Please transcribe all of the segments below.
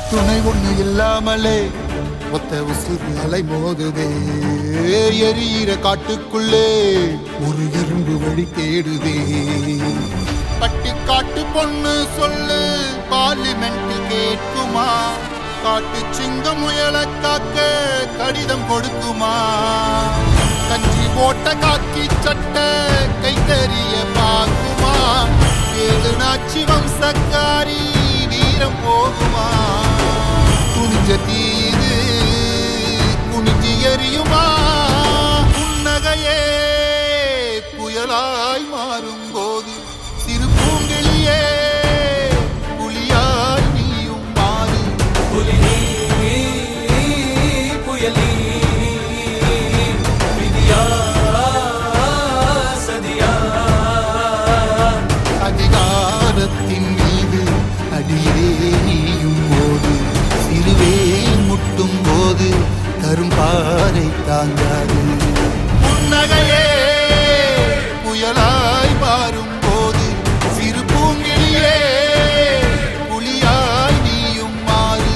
துணை ஒண்ணு இல்லாமலே ஒத்த உசுறு அலை மோதுதே எரியிற காட்டுக்குள்ளே ஒரு எறும்பு வழி தேடுதே பட்டி காட்டு பொண்ணு சொல்லு பார்லிமெண்ட் கேட்குமா காட்டு சிங்கம் முயல காக்க கடிதம் கொடுக்குமா கஞ்சி போட்ட காக்கி சட்டை கைத்தறிய பார்க்குமா ஏழு நாச்சி வம்சக்காரி வீரம் போகுமா துணிஞ்ச தீது குனிஞ்சு எரியுமா புன்னகையே புயலாய் மாறும் போது சிறு பூங்கிளியே புலியாய் நீயும் மாறு புலினி புயலி விதியா சதியா அதிகாரத்தின் மீது அடியே நீயும் போது சிறுவே முட்டும் போது கரும்பாறை தாங்காது புன்னகையே புயலாய் மாறும் போது சிறு பூங்கிலியே புலியாய் நீயும் மாறு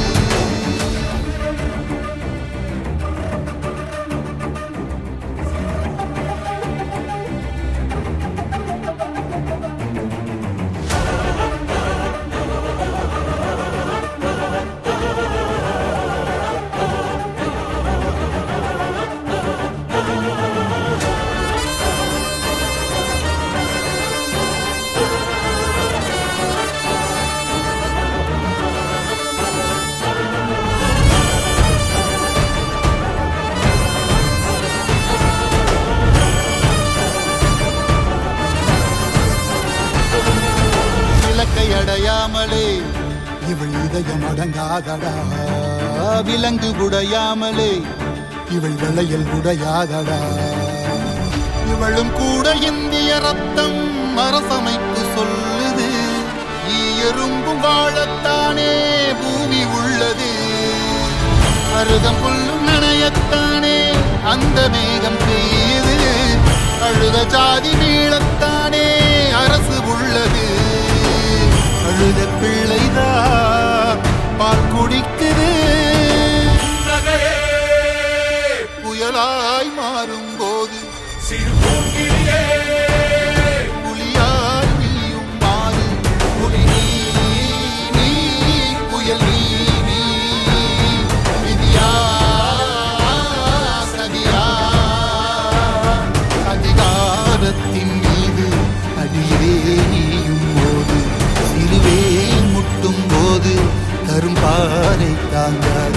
இலக்கை அடையாமலே இவள் இதயம் அடங்காதடா விலங்கு உடையாமலே இவள் விளையல் உடையாதடா இவளும் கூட இந்திய ரத்தம் அரசமைப்பு சொல்லுது ஈ எறும்பும் வாழத்தானே பூமி உள்ளது அருதம் புல்லும் நனையத்தானே அந்த மேகம் பெய்யுது அழுத ஜாதி மீளத்தானே அரசு உள்ளது அழுத பிள்ளைதான் பால் குடிக்குது நகையே புயலாய் மாறும் போது சிறு பூங்கிலியே புலியாய் நீயும் மாறு புலி நீ நீ புயல் நீ நீ விதியா சதியா அதிகாரத்தின் மீது அடியே நீயும் போது சிறுவே முட்டும் போது கரும்பாறை தாங்காது